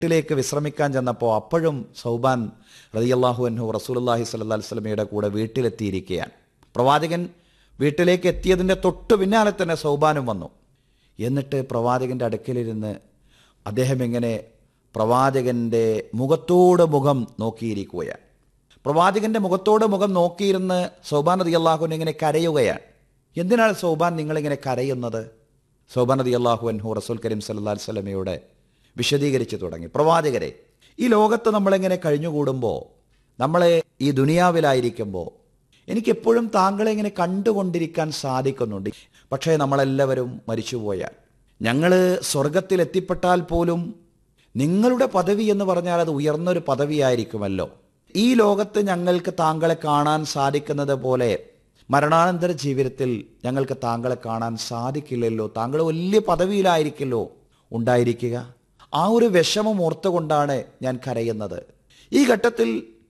വീട്ടിലേക്ക് വിശ്രമിക്കാൻ ചെന്നപ്പോൾ അപ്പോഴും സൗബാൻ റതിയല്ലാഹു അൻഹു റസൂലുല്ലാഹി സ്വല്ലല്ലാഹി അലൈഹി വസല്ലമയുടെ കൂടെ വീട്ടിലെത്തിയിരിക്കുകയാണ് പ്രവാചകൻ വീട്ടിലേക്ക് എത്തിയതിൻ്റെ തൊട്ട് പിന്നാലെ തന്നെ സൗബാനും വന്നു എന്നിട്ട് പ്രവാചകൻ്റെ അടുക്കലിരുന്ന് അദ്ദേഹം ഇങ്ങനെ പ്രവാചകൻ്റെ മുഖത്തോട് മുഖം നോക്കിയിരിക്കുകയാണ് പ്രവാചകന്റെ മുഖത്തോട് മുഖം നോക്കിയിരുന്ന് സൗബാൻ നദി അള്ളാഹുവിനെ ഇങ്ങനെ കരയുകയാണ് എന്തിനാണ് സൗബാൻ നിങ്ങളിങ്ങനെ കരയുന്നത് സൗബാൻ നദി അള്ളാഹു അൻഹു റസൂൽ കരീം സല്ലാ സ്വലമയുടെ വിശദീകരിച്ചു തുടങ്ങി പ്രവാചകരെ ഈ ലോകത്ത് നമ്മളിങ്ങനെ കഴിഞ്ഞുകൂടുമ്പോൾ നമ്മളെ ഈ ദുനിയാവിലായിരിക്കുമ്പോൾ എനിക്കെപ്പോഴും താങ്കളെ ഇങ്ങനെ കണ്ടുകൊണ്ടിരിക്കാൻ സാധിക്കുന്നുണ്ട് പക്ഷേ നമ്മളെല്ലാവരും മരിച്ചുപോയാൽ ഞങ്ങൾ സ്വർഗത്തിൽ എത്തിപ്പെട്ടാൽ പോലും നിങ്ങളുടെ പദവി എന്ന് പറഞ്ഞാൽ അത് ഉയർന്നൊരു പദവിയായിരിക്കുമല്ലോ ഈ ലോകത്ത് ഞങ്ങൾക്ക് താങ്കളെ കാണാൻ സാധിക്കുന്നത് പോലെ മരണാനന്തര ജീവിതത്തിൽ ഞങ്ങൾക്ക് താങ്കളെ കാണാൻ സാധിക്കില്ലല്ലോ താങ്കൾ വലിയ പദവിയിലായിരിക്കല്ലോ ഉണ്ടായിരിക്കുക ആ ഒരു വിഷമം ഓർത്തുകൊണ്ടാണ് ഞാൻ കരയുന്നത് ഈ ഘട്ടത്തിൽ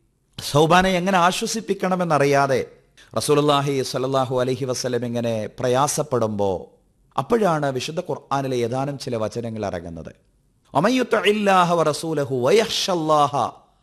സൗബാനെ എങ്ങനെ ആശ്വസിപ്പിക്കണമെന്നറിയാതെ റസൂലുള്ളാഹി സ്വല്ലല്ലാഹു അലൈഹി വസല്ലം ഇങ്ങനെ പ്രയാസപ്പെടുമ്പോൾ അപ്പോഴാണ് വിശുദ്ധ ഖുർആനിലെ ഏതാനും ചില വചനങ്ങൾ ഇറങ്ങുന്നത് അമയ്യുത്തഇല്ലാഹ വറസൂലഹു വയഹ്ഷല്ലാഹ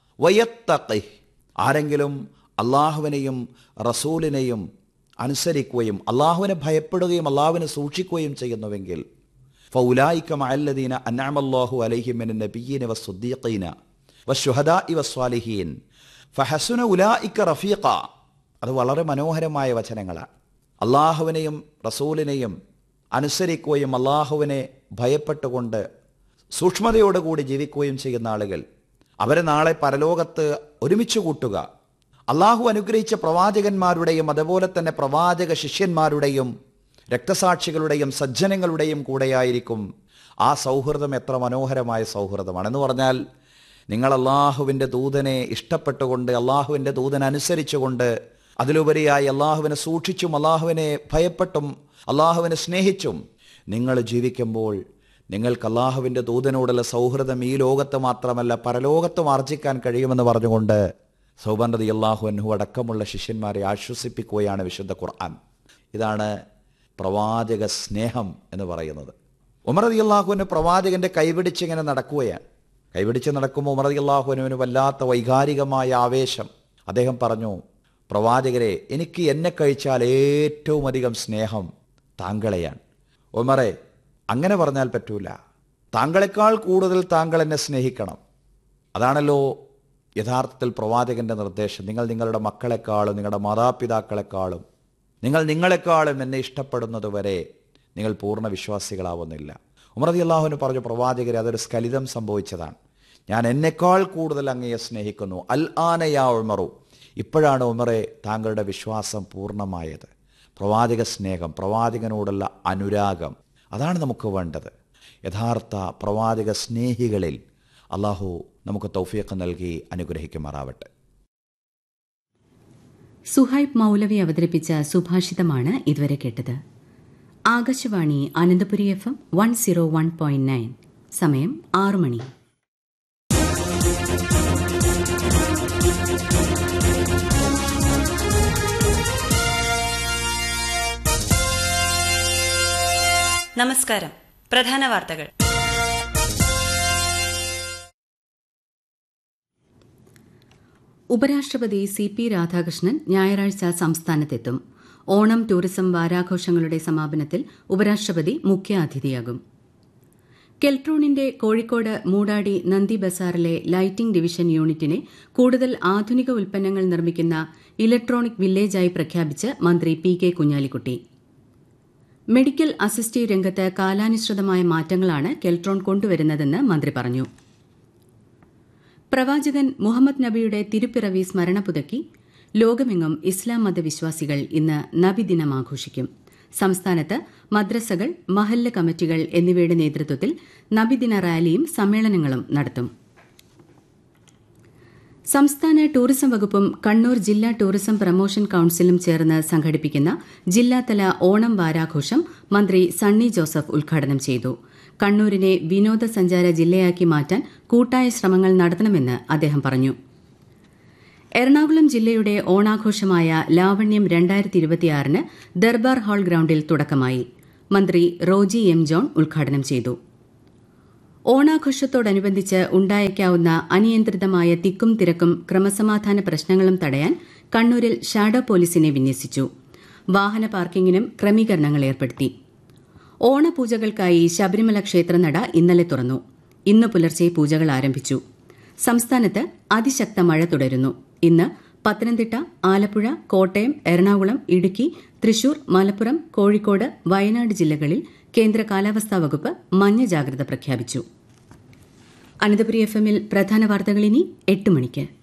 വയത്തഖിഹ് ആരെങ്കിലും അള്ളാഹുവിനെയും റസൂലിനെയും അനുസരിക്കുകയും അള്ളാഹുവിനെ ഭയപ്പെടുകയും അള്ളാഹുവിനെ സൂക്ഷിക്കുകയും ചെയ്യുന്നുവെങ്കിൽ ഫൗലായിക്ക മഅല്ലദീന അൻഅമല്ലാഹു അലൈഹിം മിനൻ നബിയ്യീന വസ്സുദ്ദീഖീന വശുഹദാഇ വസ്വാലിഹീൻ ഫഹസുന ഉലായിക്ക റഫീഖ അത് വളരെ മനോഹരമായ വചനങ്ങളാണ് അള്ളാഹുവിനെയും റസൂലിനെയും അനുസരിക്കുകയും അള്ളാഹുവിനെ ഭയപ്പെട്ടുകൊണ്ട് സൂക്ഷ്മതയോടുകൂടി ജീവിക്കുകയും ചെയ്യുന്ന ആളുകൾ അവരെ നാളെ പരലോകത്ത് ഒരുമിച്ച് കൂട്ടുക അള്ളാഹു അനുഗ്രഹിച്ച പ്രവാചകന്മാരുടെയും അതുപോലെ തന്നെ പ്രവാചക ശിഷ്യന്മാരുടെയും രക്തസാക്ഷികളുടെയും സജ്ജനങ്ങളുടെയും കൂടെയായിരിക്കും ആ സൗഹൃദം എത്ര മനോഹരമായ സൗഹൃദമാണ് എന്ന് പറഞ്ഞാൽ നിങ്ങൾ അള്ളാഹുവിൻ്റെ ദൂതനെ ഇഷ്ടപ്പെട്ടുകൊണ്ട് അള്ളാഹുവിൻ്റെ ദൂതനെ അനുസരിച്ചുകൊണ്ട് അതിലുപരിയായി അള്ളാഹുവിനെ സൂക്ഷിച്ചും അള്ളാഹുവിനെ ഭയപ്പെട്ടും അള്ളാഹുവിനെ സ്നേഹിച്ചും നിങ്ങൾ ജീവിക്കുമ്പോൾ നിങ്ങൾക്ക് അള്ളാഹുവിൻ്റെ ദൂതനോടുള്ള സൗഹൃദം ഈ ലോകത്ത് മാത്രമല്ല പരലോകത്തും ആർജിക്കാൻ കഴിയുമെന്ന് പറഞ്ഞുകൊണ്ട് സൗബൻ റതി അള്ളാഹു അൻഹു അടക്കമുള്ള ശിഷ്യന്മാരെ ആശ്വസിപ്പിക്കുകയാണ് വിശുദ്ധ ഖുർആൻ ഇതാണ് പ്രവാചക സ്നേഹം എന്ന് പറയുന്നത് ഉമർ റതി അള്ളാഹുവിന് പ്രവാചകന്റെ കൈപിടിച്ച് ഇങ്ങനെ നടക്കുകയാണ് കൈപിടിച്ച് നടക്കുമ്പോൾ ഉമർ റതി അള്ളാഹുവിനുവിന് വല്ലാത്ത വൈകാരികമായ ആവേശം അദ്ദേഹം പറഞ്ഞു പ്രവാചകരെ എനിക്ക് എന്നെ കഴിച്ചാൽ ഏറ്റവും അധികം സ്നേഹം താങ്കളെയാണ് ഉമറെ അങ്ങനെ പറഞ്ഞാൽ പറ്റൂല താങ്കളെക്കാൾ കൂടുതൽ താങ്കൾ എന്നെ സ്നേഹിക്കണം അതാണല്ലോ യഥാർത്ഥത്തിൽ പ്രവാചകന്റെ നിർദ്ദേശം നിങ്ങൾ നിങ്ങളുടെ മക്കളെക്കാളും നിങ്ങളുടെ മാതാപിതാക്കളെക്കാളും നിങ്ങൾ നിങ്ങളെക്കാളും എന്നെ ഇഷ്ടപ്പെടുന്നത് വരെ നിങ്ങൾ പൂർണ്ണ വിശ്വാസികളാവുന്നില്ല ഉമറതി അള്ളാഹുവിന് പറഞ്ഞു പ്രവാചകരെ അതൊരു സ്ഖലിതം സംഭവിച്ചതാണ് ഞാൻ എന്നെക്കാൾ കൂടുതൽ അങ്ങയെ സ്നേഹിക്കുന്നു അൽ ആനയാ ഉമറു ഇപ്പോഴാണ് ഉമറെ താങ്കളുടെ വിശ്വാസം പൂർണ്ണമായത് പ്രവാചക സ്നേഹം പ്രവാചകനോടുള്ള അനുരാഗം അതാണ് നമുക്ക് വേണ്ടത് യഥാർത്ഥ പ്രവാചക സ്നേഹികളിൽ അള്ളാഹു നമുക്ക് തൗഫീഖ് നൽകി അനുഗ്രഹിക്കുമാറാവട്ടെ സുഹൈബ് മൗലവി അവതരിപ്പിച്ച സുഭാഷിതമാണ് ഇതുവരെ കേട്ടത് Akashvani Ananthapuri F M one zero one point nine സമയം ആറു മണി നമസ്കാരം പ്രധാന വാർത്തകൾ ഉപരാഷ്ട്രപതി സി പി രാധാകൃഷ്ണൻ ഞായറാഴ്ച സംസ്ഥാനത്തെത്തും ഓണം ടൂറിസം വാരാഘോഷങ്ങളുടെ സമാപനത്തിൽ ഉപരാഷ്ട്രപതി മുഖ്യാതിഥിയാകും കെൽട്രോണിന്റെ കോഴിക്കോട് മൂടാടി നന്ദി ബസാറിലെ ലൈറ്റിംഗ് ഡിവിഷൻ യൂണിറ്റിനെ കൂടുതൽ ആധുനിക ഉൽപ്പന്നങ്ങൾ നിർമ്മിക്കുന്ന ഇലക്ട്രോണിക് വില്ലേജായി പ്രഖ്യാപിച്ച് മന്ത്രി P K Kunhalikutty medical assistive രംഗത്ത് കാലാനുസൃതമായ മാറ്റങ്ങളാണ് കെൽട്രോൺ കൊണ്ടുവരുന്നതെന്ന് മന്ത്രി പറഞ്ഞു പ്രവാചകൻ മുഹമ്മദ് നബിയുടെ തിരുപ്പിറവി സ്മരണ പുതുക്കി ലോകമെങ്ങും ഇസ്ലാം മതവിശ്വാസികൾ ഇന്ന് നബിദിനം ആഘോഷിക്കും സംസ്ഥാനത്ത് മദ്രസകൾ മഹല്ല് കമ്മിറ്റികൾ എന്നിവയുടെ നേതൃത്വത്തിൽ നബിദിന റാലിയും സമ്മേളനങ്ങളും നടത്തും സംസ്ഥാന ടൂറിസം വകുപ്പും കണ്ണൂർ ജില്ലാ ടൂറിസം പ്രമോഷൻ കൌൺസിലും ചേർന്ന് സംഘടിപ്പിക്കുന്ന ജില്ലാതല ഓണം വാരാഘോഷം മന്ത്രി സണ്ണി ജോസഫ് ഉദ്ഘാടനം ചെയ്തു കണ്ണൂരിനെ വിനോദസഞ്ചാര ജില്ലയാക്കി മാറ്റാൻ കൂട്ടായ ശ്രമങ്ങൾ നടത്തണമെന്ന് അദ്ദേഹം പറഞ്ഞു എറണാകുളം ജില്ലയുടെ ഓണാഘോഷമായ ലാവണ്യം രണ്ടായിരത്തി ഇരുപത്തിയാറിന് ദർബാർ ഹാൾ ഗ്രൌണ്ടിൽ തുടക്കമായി മന്ത്രി റോജി എം ജോൺ ഉദ്ഘാടനം ചെയ്തു ഓണാഘോഷത്തോടനുബന്ധിച്ച് ഉണ്ടായേക്കാവുന്ന അനിയന്ത്രിതമായ തിക്കും തിരക്കും ക്രമസമാധാന പ്രശ്നങ്ങളും തടയാൻ കണ്ണൂരിൽ ഷാഡോ പോലീസിനെ വിന്യസിച്ചു വാഹന പാർക്കിങ്ങിനും ക്രമീകരണങ്ങൾ ഏർപ്പെടുത്തി ഓണപൂജകൾക്കായി ശബരിമല ക്ഷേത്രനട ഇന്നലെ തുറന്നു ഇന്ന് പുലർച്ചെ പൂജകൾ ആരംഭിച്ചു സംസ്ഥാനത്ത് അതിശക്ത മഴ തുടരുന്നു ഇന്ന് പത്തനംതിട്ട ആലപ്പുഴ കോട്ടയം എറണാകുളം ഇടുക്കി തൃശൂർ മലപ്പുറം കോഴിക്കോട് വയനാട് ജില്ലകളിൽ കേന്ദ്ര കാലാവസ്ഥാ വകുപ്പ് മഞ്ഞ ജാഗ്രത പ്രഖ്യാപിച്ചു അനന്തപുരി എഫ് എമ്മിൽ പ്രധാന വാർത്തകൾ ഇനി എട്ട് മണിക്ക്